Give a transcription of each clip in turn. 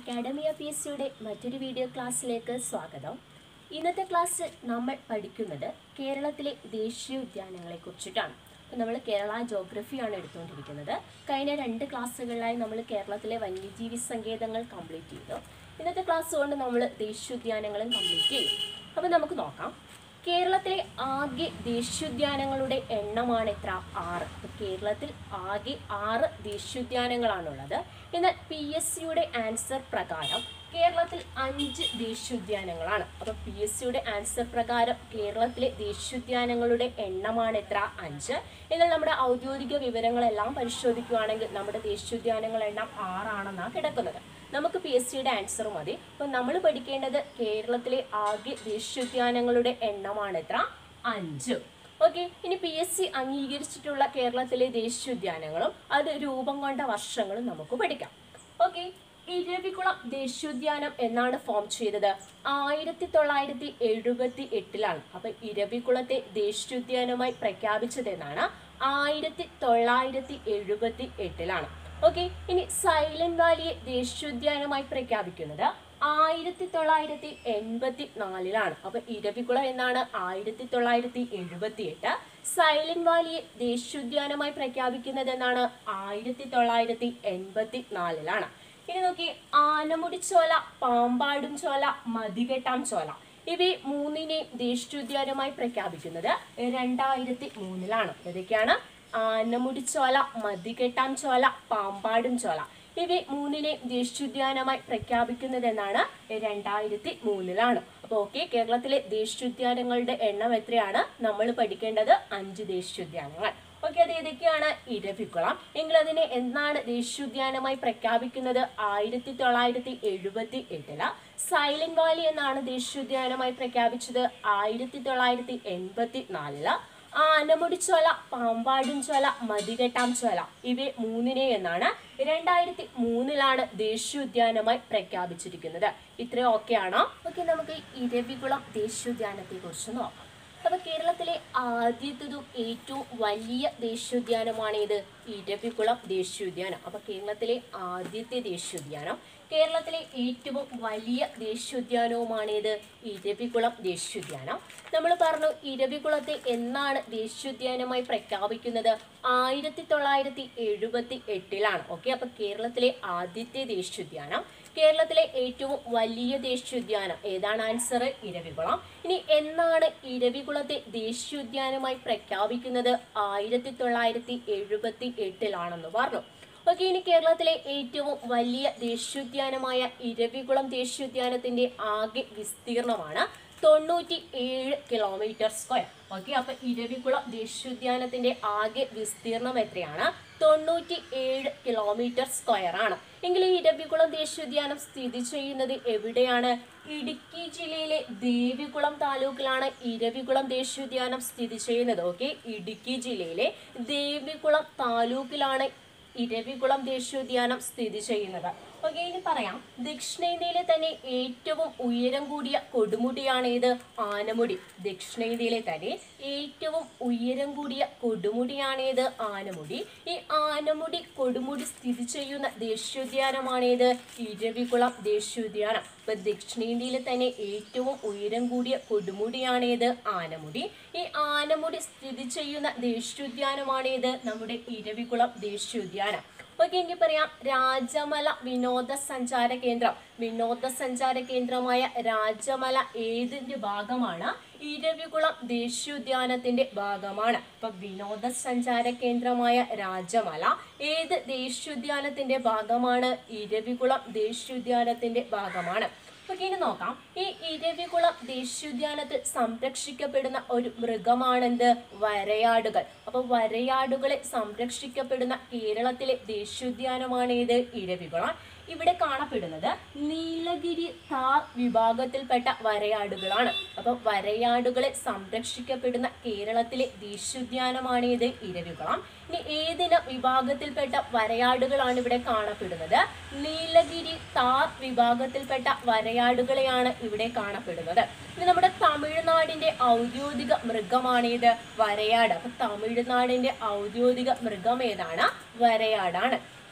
academia P S സിയുടെ മറ്റൊരു video ക്ലാസ്സിലേക്ക് സ്വാഗതം ഇന്നത്തെ ക്ലാസ് നമ്മൾ പഠിക്കുന്നത് കേരളത്തിലെ ദേശീയ ഉദ്യാനങ്ങളെ കുറിച്ചിട്ടാണ് അപ്പോൾ നമ്മൾ കേരള ജോഗ്രഫിയാണ് എടുത്തുകൊണ്ടിരിക്കുന്നത് കഴിഞ്ഞ രണ്ട് ക്ലാസ്സുകളിലായി നമ്മൾ കേരളത്തിലെ വന്യജീവി സങ്കേതങ്ങൾ കംപ്ലീറ്റ് ചെയ്തു ഇന്നത്തെ ക്ലാസ് കൊണ്ട് നമ്മൾ ദേശീയോദ്യാനങ്ങളും കംപ്ലീറ്റ് ചെയ്യും അപ്പോൾ നമുക്ക് നോക്കാം കേരളത്തിലെ ആകെ ദേശീയോദ്യാനങ്ങളുടെ എണ്ണമാണ് എത്ര ആറ് അപ്പോൾ കേരളത്തിൽ ആകെ ആറ് ദേശീയോദ്യാനങ്ങളാണുള്ളത് എന്നാൽ പി എസ് സിയുടെ ആൻസർ പ്രകാരം കേരളത്തിൽ അഞ്ച് ദേശീയോദ്യാനങ്ങളാണ് അപ്പോൾ പി എസ് സിയുടെ ആൻസർ പ്രകാരം കേരളത്തിലെ ദേശീയോദ്യാനങ്ങളുടെ എണ്ണമാണ് എത്ര അഞ്ച് എന്നാൽ നമ്മുടെ ഔദ്യോഗിക വിവരങ്ങളെല്ലാം പരിശോധിക്കുകയാണെങ്കിൽ നമ്മുടെ ദേശീയോദ്യാനങ്ങളുടെ എണ്ണം ആറാണെന്നാണ് കിടക്കുന്നത് നമുക്ക് പി എസ് സിയുടെ ആൻസർ മതി അപ്പം നമ്മൾ പഠിക്കേണ്ടത് കേരളത്തിലെ ആകെ ദേശീയോദ്യാനങ്ങളുടെ എണ്ണമാണ് എത്ര അഞ്ച് ഓക്കെ ഇനി പി എസ് സി അംഗീകരിച്ചിട്ടുള്ള കേരളത്തിലെ ദേശീയോദ്യാനങ്ങളും അത് രൂപം കൊണ്ട വർഷങ്ങളും നമുക്ക് പഠിക്കാം ഓക്കെ ഇരവികുളം ദേശീയോദ്യാനം എന്നാണ് ഫോം ചെയ്തത് ആയിരത്തി തൊള്ളായിരത്തി എഴുപത്തി എട്ടിലാണ് അപ്പൊ ഇരവികുളത്തെ ദേശീയോദ്യാനമായി പ്രഖ്യാപിച്ചതെന്നാണ് ആയിരത്തി തൊള്ളായിരത്തി എഴുപത്തി എട്ടിലാണ് ഓക്കെ ഇനി സൈലന്റ് വാലിയെ ദേശീയോദ്യാനമായി പ്രഖ്യാപിക്കുന്നത് ആയിരത്തി തൊള്ളായിരത്തി എൺപത്തി നാലിലാണ് അപ്പൊ ഇരവികുളം എന്നാണ് ആയിരത്തി തൊള്ളായിരത്തി എഴുപത്തി എട്ട് സൈലന്റ് വാലിയെ ദേശീയോദ്യാനമായി പ്രഖ്യാപിക്കുന്നത് എന്നാണ് ആയിരത്തി തൊള്ളായിരത്തി എൺപത്തി നാലിലാണ് ഇനി നോക്കി ആനമുടി ചോല പാമ്പാടും ചോല മതികെട്ടാം ചോല ഇവയെ മൂന്നിനെയും ദേശീയോദ്യാനമായി പ്രഖ്യാപിക്കുന്നത് രണ്ടായിരത്തി മൂന്നിലാണ് ഏതൊക്കെയാണ് ആനമുടി ചോല മതികെട്ടാം ചോല പാമ്പാടും ചോല ഇവയെ മൂന്നിനെ ദേശീയോദ്യാനമായി പ്രഖ്യാപിക്കുന്നതെന്നാണ് രണ്ടായിരത്തി മൂന്നിലാണ് അപ്പോൾ ഓക്കെ കേരളത്തിലെ ദേശീയോദ്യാനങ്ങളുടെ എണ്ണം എത്രയാണ് നമ്മൾ പഠിക്കേണ്ടത് അഞ്ച് ദേശീയോദ്യാനങ്ങൾ ഓക്കെ അത് ഏതൊക്കെയാണ് ഇരവിക്കുളം എങ്കിൽ അതിനെ എന്നാണ് ദേശീയോദ്യാനമായി പ്രഖ്യാപിക്കുന്നത് ആയിരത്തി തൊള്ളായിരത്തി എഴുപത്തി എട്ടില് സൈലന്റ് വാലി എന്നാണ് ദേശീയോദ്യാനമായി പ്രഖ്യാപിച്ചത് ആയിരത്തി തൊള്ളായിരത്തി എൺപത്തി നാലില് ആനമുടി ചോല പാമ്പാടും ചോല മതികെട്ടാം ചോല ഇവയെ മൂന്നിനെ എന്നാണ് രണ്ടായിരത്തി മൂന്നിലാണ് ദേശീയോദ്യാനമായി പ്രഖ്യാപിച്ചിരിക്കുന്നത് ഇത്രയും ഓക്കെ ആണോ ഓക്കെ നമുക്ക് ഇരവികുളം ദേശീയോദ്യാനത്തെ കുറിച്ച് നോക്കാം അപ്പൊ കേരളത്തിലെ ആദ്യത്തതും ഏറ്റവും വലിയ ദേശീയോദ്യാനമാണ് ഇത് ഇരവികുളം ദേശീയോദ്യാനം അപ്പൊ കേരളത്തിലെ ആദ്യത്തെ ദേശീയോദ്യാനം കേരളത്തിലെ ഏറ്റവും വലിയ ദേശീയോദ്യാനവുമാണ് ഇത് ഇരവികുളം ദേശീയോദ്യാനം നമ്മൾ പറഞ്ഞു ഇരവികുളത്തെ എന്നാണ് ദേശീയോദ്യാനമായി പ്രഖ്യാപിക്കുന്നത് ആയിരത്തി തൊള്ളായിരത്തി എഴുപത്തി എട്ടിലാണ് ഓക്കെ അപ്പൊ കേരളത്തിലെ ആദ്യത്തെ ദേശീയോദ്യാനം കേരളത്തിലെ ഏറ്റവും വലിയ ദേശീയോദ്യാനം ഏതാണ് ആൻസർ ഇരവികുളം ഇനി എന്നാണ് ഇരവികുളത്തെ ദേശീയോദ്യാനമായി പ്രഖ്യാപിക്കുന്നത് ആയിരത്തി തൊള്ളായിരത്തി എഴുപത്തി എട്ടിലാണെന്ന് പറഞ്ഞു ഓക്കെ ഇനി കേരളത്തിലെ ഏറ്റവും വലിയ ദേശീയോദ്യാനമായ ഇരവികുളം ദേശീയോദ്യാനത്തിന്റെ ആകെ വിസ്തീർണമാണ് തൊണ്ണൂറ്റി ഏഴ് കിലോമീറ്റർ സ്ക്വയർ ഓക്കെ അപ്പൊ ഇരവികുളം ദേശീയോദ്യാനത്തിന്റെ ആകെ വിസ്തീർണം എത്രയാണ് തൊണ്ണൂറ്റി ഏഴ് കിലോമീറ്റർ സ്ക്വയർ ആണ് എങ്കിൽ ഈ ഇരവികുളം ദേശീയോദ്യാനം സ്ഥിതി ചെയ്യുന്നത് എവിടെയാണ് ഇടുക്കി ജില്ലയിലെ ദേവികുളം താലൂക്കിലാണ് ഇരവികുളം ദേശീയോദ്യാനം സ്ഥിതി ചെയ്യുന്നത് ഓക്കെ ഇടുക്കി ജില്ലയിലെ ദേവികുളം താലൂക്കിലാണ് ഇരവികുളം ദേശീയോദ്യാനം സ്ഥിതി ചെയ്യുന്നത് ഓക്കെ ഇനി പറയാം ദക്ഷിണേന്ത്യയിലെ തന്നെ ഏറ്റവും ഉയരം കൂടിയ കൊടുമുടിയാണ് ഇത് ആനമുടി ദക്ഷിണേന്ത്യയിലെ തന്നെ ഏറ്റവും ഉയരം കൂടിയ കൊടുമുടിയാണ് ഇത് ആനമുടി ഈ ആനമുടി കൊടുമുടി സ്ഥിതി ചെയ്യുന്ന ദേശീയോദ്യാനമാണ് ഇത് ഇരവികുളം ദേശീയോദ്യാനം ഇപ്പൊ ദക്ഷിണേന്ത്യയിലെ തന്നെ ഏറ്റവും ഉയരം കൂടിയ കൊടുമുടിയാണ് ഇത് ആനമുടി ഈ ആനമുടി സ്ഥിതി ചെയ്യുന്ന ദേശീയോദ്യാനമാണ് ഇത് നമ്മുടെ ഇരവികുളം ദേശീയോദ്യാനം ഓക്കെ എങ്കിൽ പറയാം രാജമല വിനോദസഞ്ചാര കേന്ദ്രം വിനോദസഞ്ചാര കേന്ദ്രമായ രാജമല ഏതിന്റെ ഭാഗമാണ് ഇരവികുളം ദേശീയോദ്യാനത്തിന്റെ ഭാഗമാണ് അപ്പൊ വിനോദസഞ്ചാര കേന്ദ്രമായ രാജമല ഏത് ദേശീയോദ്യാനത്തിന്റെ ഭാഗമാണ് ഇരവികുളം ദേശീയോദ്യാനത്തിന്റെ ഭാഗമാണ് ഓക്കെ ഇനി നോക്കാം ഈ ഇരവികുളം ദേശീയോദ്യാനത്തിൽ സംരക്ഷിക്കപ്പെടുന്ന ഒരു മൃഗമാണെന്ത് വരയാടുകൾ അപ്പൊ വരയാടുകളെ സംരക്ഷിക്കപ്പെടുന്ന കേരളത്തിലെ ദേശീയോദ്യാനമാണ് ഇത് ഇരവികുളം ഇവിടെ കാണപ്പെടുന്നത് നീലഗിരി താർ വിഭാഗത്തിൽപ്പെട്ട വരയാടുകളാണ് അപ്പൊ വരയാടുകളെ സംരക്ഷിക്കപ്പെടുന്ന കേരളത്തിലെ ദേശീയോദ്യാനമാണ് ഇത് ഇരവികുളം ഇനി ഏതിന വിഭാഗത്തിൽപ്പെട്ട വരയാടുകളാണ് ഇവിടെ കാണപ്പെടുന്നത് നീലഗിരി താർ വിഭാഗത്തിൽപ്പെട്ട വരയാടുകളെയാണ് ഇവിടെ കാണപ്പെടുന്നത് ഇനി നമ്മുടെ തമിഴ്നാടിന്റെ ഔദ്യോഗിക മൃഗമാണ് ഇത് വരയാട് അപ്പൊ തമിഴ്നാടിന്റെ ഔദ്യോഗിക മൃഗം ഏതാണ് വരയാടാണ്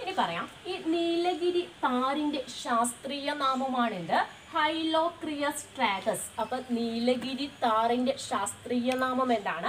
ഇനി പറയാം ഈ നീലഗിരി താറിന്റെ ശാസ്ത്രീയ നാമമാണിത് ഹൈലോക്രിയസ് ട്രാഗസ് അപ്പൊ നീലഗിരി താറിന്റെ ശാസ്ത്രീയ നാമം എന്താണ്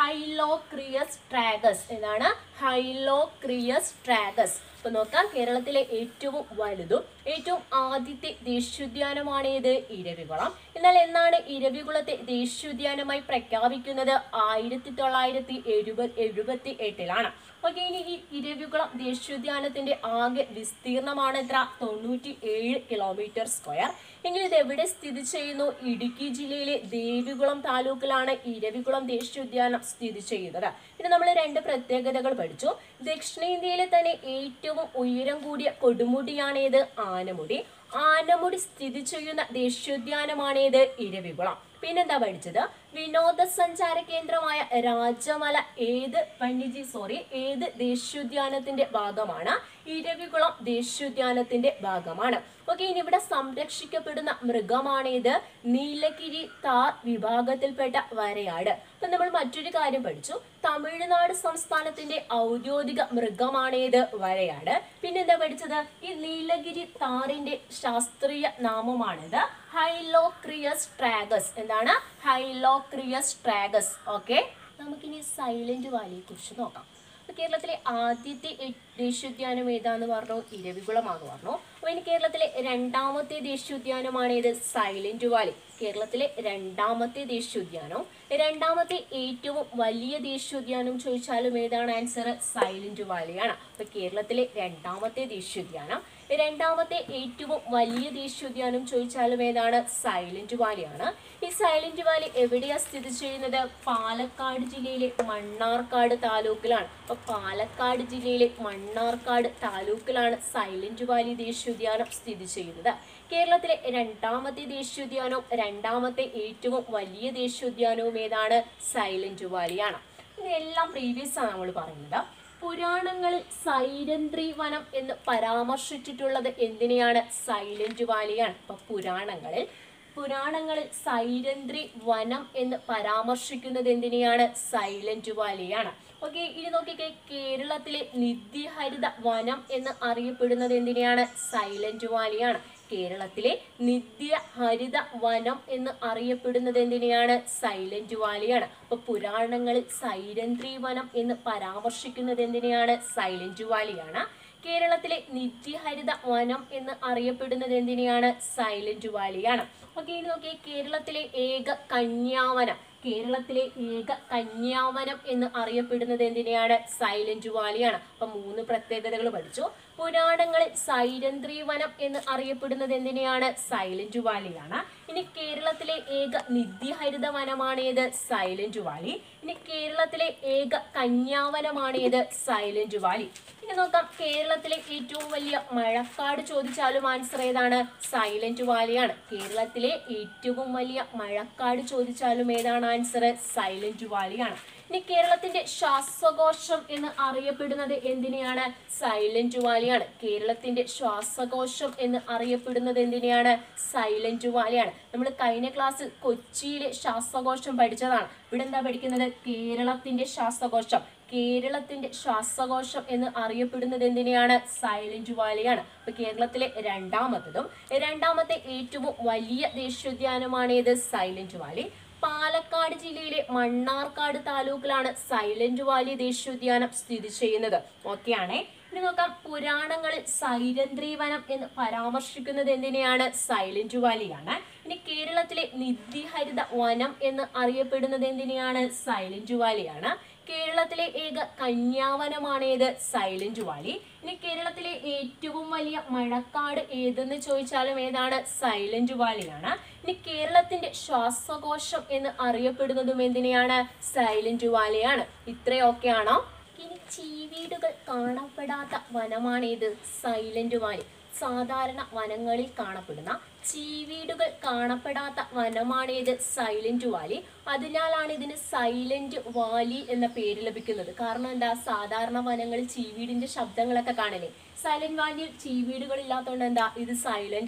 ഹൈലോക്രിയസ് ട്രാഗസ് എന്താണ് ഹൈലോക്രിയസ് ട്രാഗസ് അപ്പൊ നോക്കാം കേരളത്തിലെ ഏറ്റവും വലുതും ഏറ്റവും ആദ്യത്തെ ദേശീയോദ്യാനമാണ് ഇത് ഇരവികുളം എന്നാൽ എന്നാണ് ഇരവികുളത്തെ ദേശീയോദ്യാനമായി പ്രഖ്യാപിക്കുന്നത് ആയിരത്തി തൊള്ളായിരത്തി എഴുപത് എഴുപത്തി എട്ടിലാണ് ഓക്കെ ഇനി ഈ ഇരവികുളം ദേശീയോദ്യാനത്തിന്റെ ആകെ വിസ്തീർണമാണ് എത്ര തൊണ്ണൂറ്റി ഏഴ് കിലോമീറ്റർ സ്ക്വയർ എങ്കിൽ ഇത് എവിടെ സ്ഥിതി ചെയ്യുന്നു ഇടുക്കി ജില്ലയിലെ ദേവികുളം താലൂക്കിലാണ് ഇരവികുളം ദേശീയോദ്യാനം സ്ഥിതി ചെയ്യുന്നത് പിന്നെ നമ്മൾ രണ്ട് പ്രത്യേകതകൾ പഠിച്ചു ദക്ഷിണേന്ത്യയിലെ തന്നെ ഏറ്റവും ഉയരം കൂടിയ കൊടുമുടിയാണ് ഇത് ആനമുടി ആനമുടി സ്ഥിതി ചെയ്യുന്ന ദേശീയോദ്യാനമാണ് ഇത് ഇരവികുളം പിന്നെന്താ പഠിച്ചത് വിനോദസഞ്ചാര കേന്ദ്രമായ രാജമല ഏത് വന്യജീവി സോറി ഏത് ദേശീയോദ്യാനത്തിന്റെ ഭാഗമാണ് ഇരവികുളം ദേശീയോദ്യാനത്തിന്റെ ഭാഗമാണ് ഓക്കെ ഇനി ഇവിടെ സംരക്ഷിക്കപ്പെടുന്ന മൃഗമാണ് ഇത് നീലഗിരി താർ വിഭാഗത്തിൽപ്പെട്ട വരയാട് അപ്പൊ നമ്മൾ മറ്റൊരു കാര്യം പഠിച്ചു തമിഴ്നാട് സംസ്ഥാനത്തിന്റെ ഔദ്യോഗിക മൃഗമാണ് ഇത് വരയാട് പിന്നെന്താ പഠിച്ചത് ഈ നീലഗിരി താറിന്റെ ശാസ്ത്രീയ നാമമാണിത് ഹൈലോക്രിയസ് ട്രാഗസ് എന്താണ് ഹൈലോക്രിയസ് ട്രാഗസ് ഓക്കെ നമുക്കിനി സൈലന്റ് വാലിയെ കുറിച്ച് നോക്കാം അപ്പൊ കേരളത്തിലെ ആദ്യത്തെ എ- ദേശീയോദ്യാനം ഏതാന്ന് പറഞ്ഞു ഇരവികുളമാന്ന് പറഞ്ഞു അപ്പൊ ഇനി കേരളത്തിലെ രണ്ടാമത്തെ ദേശീയോദ്യാനമാണ് ഇത് സൈലന്റ് വാലി കേരളത്തിലെ രണ്ടാമത്തെ ദേശീയോദ്യാനം രണ്ടാമത്തെ ഏറ്റവും വലിയ ദേശീയോദ്യാനം ചോദിച്ചാലും ഏതാണ് ആൻസർ സൈലന്റ് വാലിയാണ് അപ്പൊ കേരളത്തിലെ രണ്ടാമത്തെ ദേശീയോദ്യാനം രണ്ടാമത്തെ ഏറ്റവും വലിയ ദേശീയോദ്യാനം ചോദിച്ചാലും ഏതാണ് സൈലന്റ് വാലിയാണ് ഈ സൈലന്റ് വാലി എവിടെയാ സ്ഥിതി ചെയ്യുന്നത് പാലക്കാട് ജില്ലയിലെ മണ്ണാർക്കാട് താലൂക്കിലാണ് അപ്പൊ പാലക്കാട് ജില്ലയിലെ മണ്ണാർക്കാട് താലൂക്കിലാണ് സൈലന്റ് വാലി ദേശീയോദ്യാനം സ്ഥിതി ചെയ്യുന്നത് കേരളത്തിലെ രണ്ടാമത്തെ ദേശീയോദ്യാനവും രണ്ടാമത്തെ ഏറ്റവും വലിയ ദേശീയോദ്യാനവും ഏതാണ് സൈലന്റ് വാലിയാണ് ഇതെല്ലാം പ്രീവിയസ് ആണ് നമ്മൾ പറയുന്നത് പുരാണങ്ങളിൽ സൈരന്ത്രി വനം എന്ന് പരാമർശിച്ചിട്ടുള്ളത് എന്തിനെയാണ് സൈലന്റ് വാലിയാണ് അപ്പൊ പുരാണങ്ങളിൽ പുരാണങ്ങളിൽ സൈരന്ത്രി വനം എന്ന് പരാമർശിക്കുന്നത് എന്തിനെയാണ് സൈലന്റ് വാലിയാണ് ഓക്കെ ഇനി നോക്കിക്കേ കേരളത്തിലെ നിത്യഹരിത വനം എന്ന് അറിയപ്പെടുന്നത് എന്തിനെയാണ് സൈലന്റ് വാലിയാണ് കേരളത്തിലെ നിത്യ ഹരിത വനം എന്ന് അറിയപ്പെടുന്നത് എന്തിനെയാണ് സൈലന്റ് വാലിയാണ് അപ്പൊ പുരാണങ്ങളിൽ സൈരന്ത്രി വനം എന്ന് പരാമർശിക്കുന്നത് എന്തിനെയാണ് സൈലന്റ് വാലിയാണ് കേരളത്തിലെ നിത്യഹരിത വനം എന്ന് അറിയപ്പെടുന്നത് എന്തിനെയാണ് സൈലന്റ് വാലിയാണ് ഓക്കെ ഇനി നോക്കിയേ കേരളത്തിലെ ഏക കന്യാവനം കേരളത്തിലെ ഏക കന്യാവനം എന്ന് അറിയപ്പെടുന്നത് എന്തിനെയാണ് സൈലന്റ് വാലിയാണ് അപ്പൊ മൂന്ന് പ്രത്യേകതകൾ പഠിച്ചു പുരാണങ്ങളിൽ സൈരന്ത്രി വനം എന്ന് അറിയപ്പെടുന്നത് എന്തിനെയാണ് സൈലന്റ് വാലിയാണ് ഇനി കേരളത്തിലെ ഏക നിത്യഹരിത വനമാണ് ഏത് സൈലന്റ് വാലി ഇനി കേരളത്തിലെ ഏക കന്യാവനമാണ് ഏത് സൈലന്റ് വാലി ഇനി നോക്കാം കേരളത്തിലെ ഏറ്റവും വലിയ മഴക്കാട് ചോദിച്ചാലും ആൻസർ ഏതാണ് സൈലന്റ് വാലിയാണ് കേരളത്തിലെ ഏറ്റവും വലിയ മഴക്കാട് ചോദിച്ചാലും ഏതാണ് ആൻസർ സൈലന്റ് വാലിയാണ് ഇനി കേരളത്തിന്റെ ശ്വാസകോശം എന്ന് അറിയപ്പെടുന്നത് എന്തിനെയാണ് സൈലന്റ് വാലിയാണ് കേരളത്തിന്റെ ശ്വാസകോശം എന്ന് അറിയപ്പെടുന്നത് എന്തിനെയാണ് സൈലന്റ് വാലിയാണ് നമ്മൾ കഴിഞ്ഞ ക്ലാസ്സിൽ കൊച്ചിയിലെ ശ്വാസകോശം പഠിച്ചതാണ് ഇവിടെ എന്താ പഠിക്കുന്നത് കേരളത്തിന്റെ ശ്വാസകോശം കേരളത്തിന്റെ ശ്വാസകോശം എന്ന് അറിയപ്പെടുന്നത് എന്തിനെയാണ് സൈലന്റ് വാലിയാണ് അപ്പൊ കേരളത്തിലെ രണ്ടാമത്തതും രണ്ടാമത്തെ ഏറ്റവും വലിയ ദേശീയോദ്യാനമാണ് ഏത് സൈലന്റ് വാലി പാലക്കാട് ജില്ലയിലെ മണ്ണാർക്കാട് താലൂക്കിലാണ് സൈലന്റ് വാലി ദേശീയോദ്യാനം സ്ഥിതി ചെയ്യുന്നത് ഓക്കെയാണേ ഇനി നോക്കാം പുരാണങ്ങളിൽ സൈരന്ത്രി വനം എന്ന് പരാമർശിക്കുന്നത് എന്തിനെയാണ് സൈലന്റ് വാലിയാണ് ഇനി കേരളത്തിലെ നിത്യഹരിത വനം എന്ന് അറിയപ്പെടുന്നത് എന്തിനെയാണ് സൈലന്റ് വാലിയാണ് കേരളത്തിലെ ഏക കന്യാവനമാണ് ഏത് സൈലന്റ് വാലി ഇനി കേരളത്തിലെ ഏറ്റവും വലിയ മഴക്കാട് ഏതെന്ന് ചോദിച്ചാലും ഏതാണ് സൈലന്റ് വാലിയാണ് ഇനി കേരളത്തിന്റെ ശ്വാസകോശം എന്ന് അറിയപ്പെടുന്നതും എന്തിനെയാണ് സൈലന്റ് വാലിയാണ് ഇത്രയൊക്കെയാണോ ഇനി ചീവീടുകൾ കാണപ്പെടാത്ത വനമാണേത് സൈലന്റ് വാലി സാധാരണ വനങ്ങളിൽ കാണപ്പെടുന്ന ചീവീടുകൾ കാണപ്പെടാത്ത വനമാണേത് സൈലന്റ് വാലി അതിനാലാണ് ഇതിന് സൈലന്റ് വാലി എന്ന പേര് ലഭിക്കുന്നത് കാരണം എന്താ സാധാരണ വനങ്ങളിൽ ചീവീടിന്റെ ശബ്ദങ്ങളൊക്കെ കാണില്ലേ സൈലന്റ് വാലിയിൽ ചീവീടുകൾ ഇല്ലാത്തതുകൊണ്ട് എന്താ ഇത് സൈലന്റ് ആണ്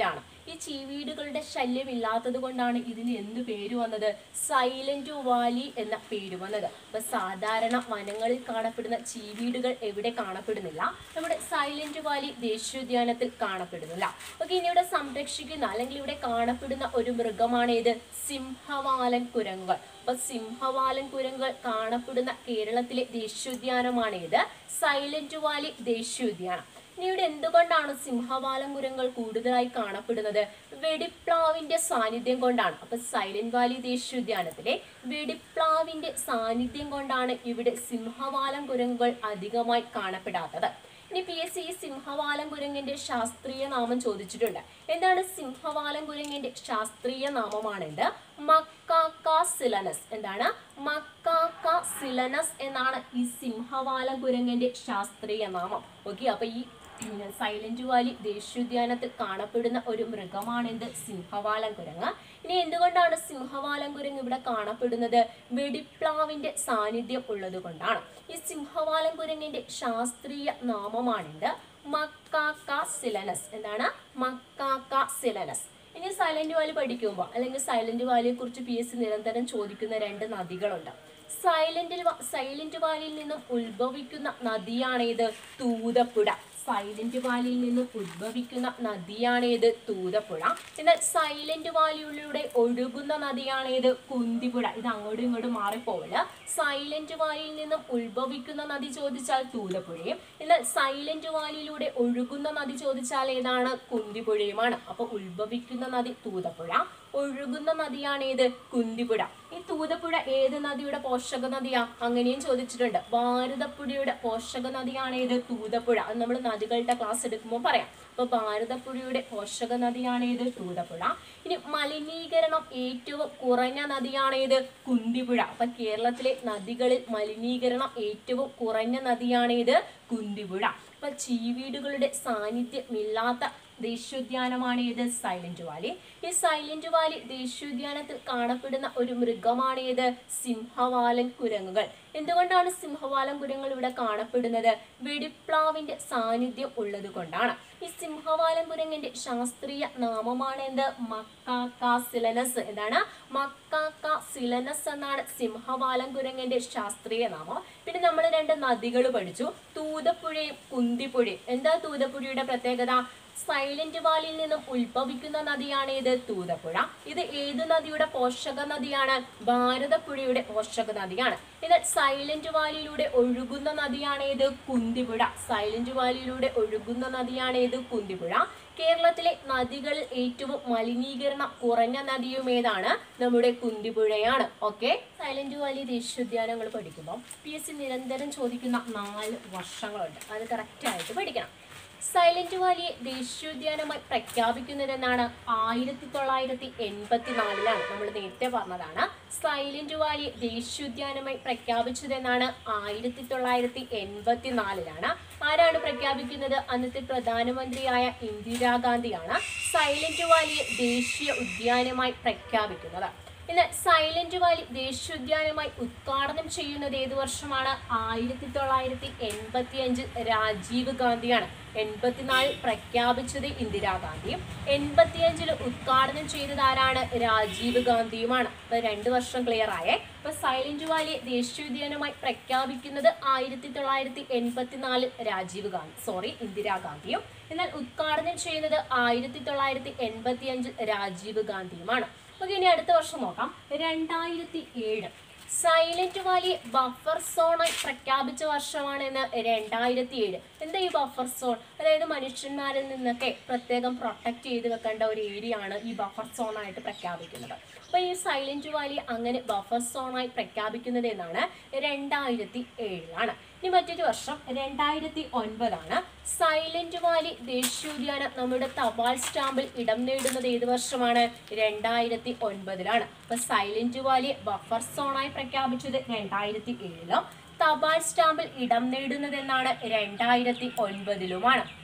ഈ ചീവീടുകളുടെ ശല്യം ഇല്ലാത്തത് കൊണ്ടാണ് ഇതിന് എന്ത് പേര് വന്നത് സൈലന്റ് വാലി എന്ന പേര് വന്നത് അപ്പൊ സാധാരണ വനങ്ങളിൽ കാണപ്പെടുന്ന ചീവീടുകൾ എവിടെ കാണപ്പെടുന്നില്ല നമ്മുടെ സൈലന്റ് വാലി ദേശീയോദ്യാനത്തിൽ കാണപ്പെടുന്നില്ല ഓക്കെ ഇനി ഇവിടെ സംരക്ഷിക്കുന്ന അല്ലെങ്കിൽ ഇവിടെ കാണപ്പെടുന്ന ഒരു മൃഗമാണ് ഇത് സിംഹവാലൻ കുരങ്ങുകൾ അപ്പൊ സിംഹവാലൻ കുരങ്ങുകൾ കാണപ്പെടുന്ന കേരളത്തിലെ ദേശീയോദ്യാനമാണ് ഇത് സൈലന്റ് വാലി ദേശീയോദ്യാനം ഇനി ഇവിടെ എന്തുകൊണ്ടാണ് സിംഹവാലൻ കുരങ്ങുകൾ കൂടുതലായി കാണപ്പെടുന്നത് വെടിപ്ലാവിന്റെ സാന്നിധ്യം കൊണ്ടാണ് അപ്പൊ സൈലന്റ് വാലി ദേശീയോദ്യാനത്തിലെ വെടിപ്ലാവിന്റെ സാന്നിധ്യം കൊണ്ടാണ് ഇവിടെ സിംഹവാലൻ കുരങ്ങുകൾ അധികമായി കാണപ്പെടാത്തത് ഇനി പി എസ് സി ഈ സിംഹവാലൻ കുരങ്ങിന്റെ ശാസ്ത്രീയ നാമം ചോദിച്ചിട്ടുണ്ട് എന്താണ് സിംഹവാലൻ കുരങ്ങിന്റെ ശാസ്ത്രീയ നാമമാണിത് മക്കാക്ക സിലനസ് എന്താണ് മക്കാക്ക സിലനസ് എന്നാണ് ഈ സിംഹവാലൻ കുരങ്ങിന്റെ ശാസ്ത്രീയ നാമം ഓക്കെ അപ്പൊ ഈ സൈലന്റ് വാലി ദേശീയോദ്യാനത്തിൽ കാണപ്പെടുന്ന ഒരു മൃഗമാണെന്ത് സിംഹവാലൻ കുരങ്ങ് ഇനി എന്തുകൊണ്ടാണ് സിംഹവാലൻ കുരങ്ങ് ഇവിടെ കാണപ്പെടുന്നത് വെടിപ്ലാവിന്റെ സാന്നിധ്യം ഉള്ളത് കൊണ്ടാണ് ഈ സിംഹവാലൻ കുരങ്ങിന്റെ ശാസ്ത്രീയ നാമമാണിത് മക്കാക്ക സിലനസ് എന്താണ് മക്കാക്ക സിലനസ് ഇനി സൈലന്റ് വാലി പഠിക്കുമ്പോൾ അല്ലെങ്കിൽ സൈലന്റ് വാലിയെ കുറിച്ച് പി എസ് സി നിരന്തരം ചോദിക്കുന്ന രണ്ട് നദികളുണ്ട് സൈലന്റ് സൈലന്റ് വാലിയിൽ നിന്നും ഉത്ഭവിക്കുന്ന നദിയാണ് ഇത് തൂതപ്പുഴ സൈലന്റ് വാലിയിൽ നിന്നും ഉത്ഭവിക്കുന്ന നദിയാണ് ഇത് തൂതപ്പുഴ എന്നാൽ സൈലന്റ് വാലിയിലൂടെ ഒഴുകുന്ന നദിയാണ് ഇത് കുന്തിപ്പുഴ ഇത് അങ്ങോട്ടും ഇങ്ങോട്ടും മാറിപ്പോവില്ല സൈലന്റ് വാലിയിൽ നിന്നും ഉത്ഭവിക്കുന്ന നദി ചോദിച്ചാൽ തൂതപ്പുഴയും എന്നാൽ സൈലന്റ് വാലിയിലൂടെ ഒഴുകുന്ന നദി ചോദിച്ചാൽ ഏതാണ് കുന്തിപ്പുഴയുമാണ് അപ്പൊ ഉത്ഭവിക്കുന്ന നദി തൂതപ്പുഴ ഒഴുകുന്ന നദിയാണ് ഏത് കുന്തിപ്പുഴ ഈ തൂതപ്പുഴ ഏത് നദിയുടെ പോഷക നദിയാ അങ്ങനെയും ചോദിച്ചിട്ടുണ്ട് ഭാരതപ്പുഴയുടെ പോഷക നദിയാണ് ഏത് തൂതപ്പുഴ അത് നമ്മൾ നദികളുടെ ക്ലാസ് എടുക്കുമ്പോൾ പറയാം അപ്പൊ ഭാരതപ്പുഴയുടെ പോഷക നദിയാണ് ഏത് തൂതപ്പുഴ ഇനി മലിനീകരണം ഏറ്റവും കുറഞ്ഞ നദിയാണ് ഏത് കുന്തിപ്പുഴ അപ്പൊ കേരളത്തിലെ നദികളിൽ മലിനീകരണം ഏറ്റവും കുറഞ്ഞ നദിയാണ് ഏത് കുന്തിപ്പുഴ അപ്പൊ ചീവീടുകളുടെ സാന്നിധ്യമില്ലാത്ത ദേശീയോദ്യാനമാണ് ഏത് സൈലന്റ് വാലി ഈ സൈലന്റ് വാലി ദേശീയോദ്യാനത്തിൽ കാണപ്പെടുന്ന ഒരു മൃഗമാണ് ഏത് സിംഹവാലൻ കുരങ്ങുകൾ എന്തുകൊണ്ടാണ് സിംഹവാലൻ കുരങ്ങുകൾ ഇവിടെ കാണപ്പെടുന്നത് വെടിപ്ലാവിന്റെ സാന്നിധ്യം ഉള്ളത് കൊണ്ടാണ് ഈ സിംഹവാലൻ കുരങ്ങിന്റെ ശാസ്ത്രീയ നാമമാണ് എന്ത് മക്കാക്ക സിലനസ് എന്താണ് മക്കാക്ക സിലനസ് എന്നാണ് സിംഹവാലൻ കുരങ്ങിന്റെ ശാസ്ത്രീയ നാമം പിന്നെ നമ്മൾ രണ്ട് നദികൾ പഠിച്ചു തൂതപ്പുഴയും കുന്തിപ്പുഴയും എന്താ തൂതപ്പുഴയുടെ പ്രത്യേകത സൈലന്റ് വാലിയിൽ നിന്നും ഉത്ഭവിക്കുന്ന നദിയാണ് ഇത് തൂതപ്പുഴ ഇത് ഏത് നദിയുടെ പോഷക നദിയാണ് ഭാരതപ്പുഴയുടെ പോഷക നദിയാണ് എന്നാൽ സൈലന്റ് വാലിയിലൂടെ ഒഴുകുന്ന നദിയാണ് ഇത് കുന്തിപ്പുഴ സൈലന്റ് വാലിയിലൂടെ ഒഴുകുന്ന നദിയാണ് ഇത് കുന്തിപ്പുഴ കേരളത്തിലെ നദികളിൽ ഏറ്റവും മലിനീകരണം കുറഞ്ഞ നദിയും ഏതാണ് നമ്മുടെ കുന്തിപ്പുഴയാണ് ഓക്കെ സൈലന്റ് വാലി ദേശീയോദ്യാനങ്ങൾ പഠിക്കുമ്പോൾ പി എസ് സി നിരന്തരം ചോദിക്കുന്ന നാല് വർഷങ്ങളുണ്ട് അത് കറക്റ്റ് ആയിട്ട് പഠിക്കണം സൈലന്റ് വാലിയെ ദേശീയോദ്യാനമായി പ്രഖ്യാപിക്കുന്നതെന്നാണ് ആയിരത്തി തൊള്ളായിരത്തി എൺപത്തി നാലിലാണ് നമ്മൾ നേരത്തെ പറഞ്ഞതാണ് സൈലന്റ് വാലിയെ ദേശീയോദ്യാനമായി പ്രഖ്യാപിച്ചതെന്നാണ് ആയിരത്തി തൊള്ളായിരത്തി എൺപത്തി നാലിലാണ് ആരാണ് പ്രഖ്യാപിക്കുന്നത് അന്നത്തെ പ്രധാനമന്ത്രിയായ ഇന്ദിരാഗാന്ധിയാണ് സൈലന്റ് വാലിയെ ദേശീയ ഉദ്യാനമായി പ്രഖ്യാപിക്കുന്നത് ഇന്ന് സൈലന്റ് വാലി ദേശീയോദ്യാനമായി ഉദ്ഘാടനം ചെയ്യുന്നത് ഏത് വർഷമാണ് ആയിരത്തി തൊള്ളായിരത്തി എൺപത്തി അഞ്ചിൽ രാജീവ് ഗാന്ധിയാണ് എൺപത്തിനാലിൽ പ്രഖ്യാപിച്ചത് ഇന്ദിരാഗാന്ധിയും എൺപത്തിയഞ്ചിൽ ഉദ്ഘാടനം ചെയ്തത് ആരാണ് രാജീവ് ഗാന്ധിയുമാണ് അപ്പൊ രണ്ട് വർഷം ക്ലിയർ ആയേ അപ്പൊ സൈലന്റ് വാലിയെ ദേശീയോദ്യാനമായി പ്രഖ്യാപിക്കുന്നത് ആയിരത്തി തൊള്ളായിരത്തി എൺപത്തിനാലിൽ രാജീവ് ഗാന്ധി സോറി ഇന്ദിരാഗാന്ധിയും എന്നാൽ ഉദ്ഘാടനം ചെയ്യുന്നത് ആയിരത്തി തൊള്ളായിരത്തി എൺപത്തി അഞ്ചിൽ രാജീവ് ഗാന്ധിയുമാണ് ഓക്കെ ഇനി അടുത്ത വർഷം നോക്കാം രണ്ടായിരത്തി ഏഴ് സൈലന്റ് വാലി ബഫർ സോണായി പ്രഖ്യാപിച്ച വർഷമാണെന്ന് രണ്ടായിരത്തി ഏഴ് എന്താ ഈ ബഫർ സോൺ അതായത് മനുഷ്യന്മാരിൽ നിന്നൊക്കെ പ്രത്യേകം പ്രൊട്ടക്ട് ചെയ്ത് വെക്കേണ്ട ഒരു ഏരിയ ആണ് ഈ ബഫർ സോണായിട്ട് പ്രഖ്യാപിക്കുന്നത് അപ്പൊ ഈ സൈലന്റ് വാലി അങ്ങനെ ബഫർ സോണായി പ്രഖ്യാപിക്കുന്നത് എന്നാണ് രണ്ടായിരത്തി ഏഴിലാണ് ഇനി മറ്റൊരു വർഷം രണ്ടായിരത്തി ഒൻപതാണ് സൈലന്റ് വാലി ദേശീയോദ്യാനം നമ്മുടെ തപാൽ സ്റ്റാമ്പിൽ ഇടം നേടുന്നത് ഏത് വർഷമാണ് രണ്ടായിരത്തി ഒൻപതിലാണ് അപ്പൊ സൈലന്റ് വാലി ബഫർ സോണായി പ്രഖ്യാപിച്ചത് രണ്ടായിരത്തി ഏഴിലും തപാൽ സ്റ്റാമ്പിൽ ഇടം നേടുന്നത് എന്നാണ് രണ്ടായിരത്തി ഒൻപതിലുമാണ്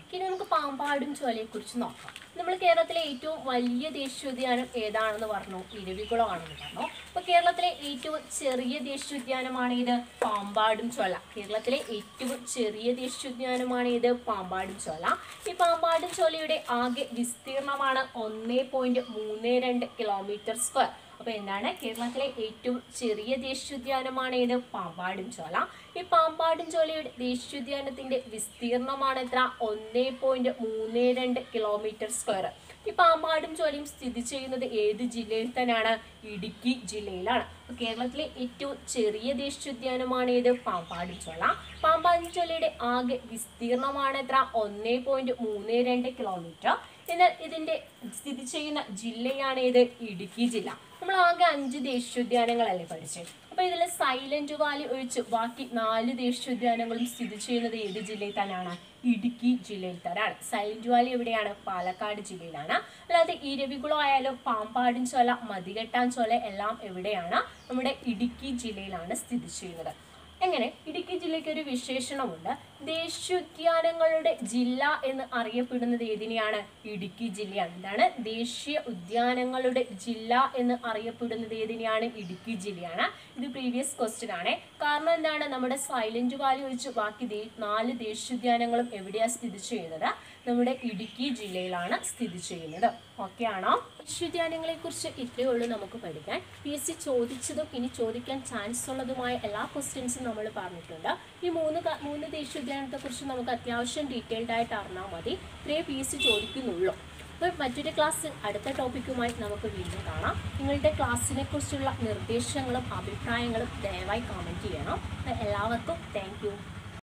ഇനി നമുക്ക് പാമ്പാടും ചോലയെ കുറിച്ച് നോക്കാം നമ്മൾ കേരളത്തിലെ ഏറ്റവും വലിയ ദേശീയോദ്യാനം ഏതാണെന്ന് പറഞ്ഞു ഇരവികുളം ആണെന്ന് പറഞ്ഞു അപ്പോൾ കേരളത്തിലെ ഏറ്റവും ചെറിയ ദേശീയോദ്യാനമാണ് ഇത് പാമ്പാടും ചോല കേരളത്തിലെ ഏറ്റവും ചെറിയ ദേശീയോദ്യാനമാണ് ഇത് പാമ്പാടും ചോല ഈ പാമ്പാടും ചോലയുടെ ആകെ വിസ്തീർണമാണ് ഒന്നേ പോയിന്റ് മൂന്ന് രണ്ട് കിലോമീറ്റർ സ്ക്വയർ അപ്പൊ എന്താണ് കേരളത്തിലെ ഏറ്റവും ചെറിയ ദേശീയോദ്യാനമാണ് ഇത് പാമ്പാടും ചോല ഈ പാമ്പാടും ചോലയുടെ ദേശീയോദ്യാനത്തിന്റെ വിസ്തീർണമാണ് എത്ര ഒന്നേ പോയിന്റ് മൂന്ന് രണ്ട് കിലോമീറ്റർ സ്ക്വയർ ഈ പാമ്പാടും ചോലയും സ്ഥിതി ചെയ്യുന്നത് ഏത് ജില്ലയിൽ തന്നെയാണ് ഇടുക്കി ജില്ലയിലാണ് അപ്പൊ കേരളത്തിലെ ഏറ്റവും ചെറിയ ദേശീയോദ്യാനമാണ് ഇത് പാമ്പാടും ചോല പാമ്പാടും ചോലയുടെ ആകെ വിസ്തീർണമാണ് എത്ര ഒന്നേ പോയിന്റ് മൂന്ന് രണ്ട് കിലോമീറ്റർ എന്നാൽ ഇതിന്റെ സ്ഥിതി ചെയ്യുന്ന ജില്ലയാണ് ഇത് ഇടുക്കി ജില്ല നമ്മൾ ആകെ അഞ്ച് ദേശീയോദ്യാനങ്ങളല്ലേ പഠിച്ചത് അപ്പൊ ഇതിൽ സൈലന്റ് വാലി ഒഴിച്ച് ബാക്കി നാല് ദേശീയോദ്യാനങ്ങളും സ്ഥിതി ചെയ്യുന്നത് ഏത് ജില്ലയിൽ തന്നെയാണ് ഇടുക്കി ജില്ലയിൽ തന്നെയാണ് സൈലന്റ് വാലി എവിടെയാണ് പാലക്കാട് ജില്ലയിലാണ് അല്ലാതെ ഇരവികുളം ആയാലും പാമ്പാടും ചോല മതികെട്ടാൻ ചോല എല്ലാം എവിടെയാണ് നമ്മുടെ ഇടുക്കി ജില്ലയിലാണ് സ്ഥിതി ചെയ്യുന്നത് എങ്ങനെ ഇടുക്കി ജില്ലയ്ക്ക് ഒരു വിശേഷണമുണ്ട് ദേശീയോദ്യാനങ്ങളുടെ ജില്ല എന്ന് അറിയപ്പെടുന്നത് ഏതിനെയാണ് ഇടുക്കി ജില്ലയാണ് എന്താണ് ദേശീയ ഉദ്യാനങ്ങളുടെ ജില്ല എന്ന് അറിയപ്പെടുന്നത് ഏതിനെയാണ് ഇടുക്കി ജില്ലയാണ് ഇത് പ്രീവിയസ് ക്വസ്റ്റ്യൻ ആണ് കാരണം എന്താണ് നമ്മുടെ സൈലന്റ് വാലി ഒഴിച്ച് ബാക്കി ദേ- നാല് ദേശീയോദ്യാനങ്ങളും എവിടെയാണ് സ്ഥിതി ചെയ്യുന്നത് നമ്മുടെ ഇടുക്കി ജില്ലയിലാണ് സ്ഥിതി ചെയ്യുന്നത് ഓക്കെ ആണോ ദേശീയോദ്യാനങ്ങളെ കുറിച്ച് ഇത്രയേ ഉള്ളൂ നമുക്ക് പഠിക്കാൻ പി എസ് സി ചോദിച്ചതും ഇനി ചോദിക്കാൻ ചാൻസ് ഉള്ളതുമായ എല്ലാ ക്വസ്റ്റ്യൻസും നമ്മൾ പറഞ്ഞിട്ടുണ്ട് ഈ മൂന്ന് ക- മൂന്ന് ദേശീയോദ്യാനത്തെ കുറിച്ച് നമുക്ക് അത്യാവശ്യം ഡീറ്റെയിൽഡ് ആയിട്ട് അറിഞ്ഞാൽ മതി ഇത്രയേ പി എസ് സി ചോദിക്കുന്നുള്ളൂ അപ്പോൾ മറ്റൊരു ക്ലാസ് അടുത്ത ടോപ്പിക്കുമായി നമുക്ക് വീണ്ടും കാണാം നിങ്ങളുടെ ക്ലാസ്സിനെ കുറിച്ചുള്ള നിർദ്ദേശങ്ങളും അഭിപ്രായങ്ങളും ദയവായി കമൻറ്റ് ചെയ്യണം അപ്പോൾ എല്ലാവർക്കും താങ്ക്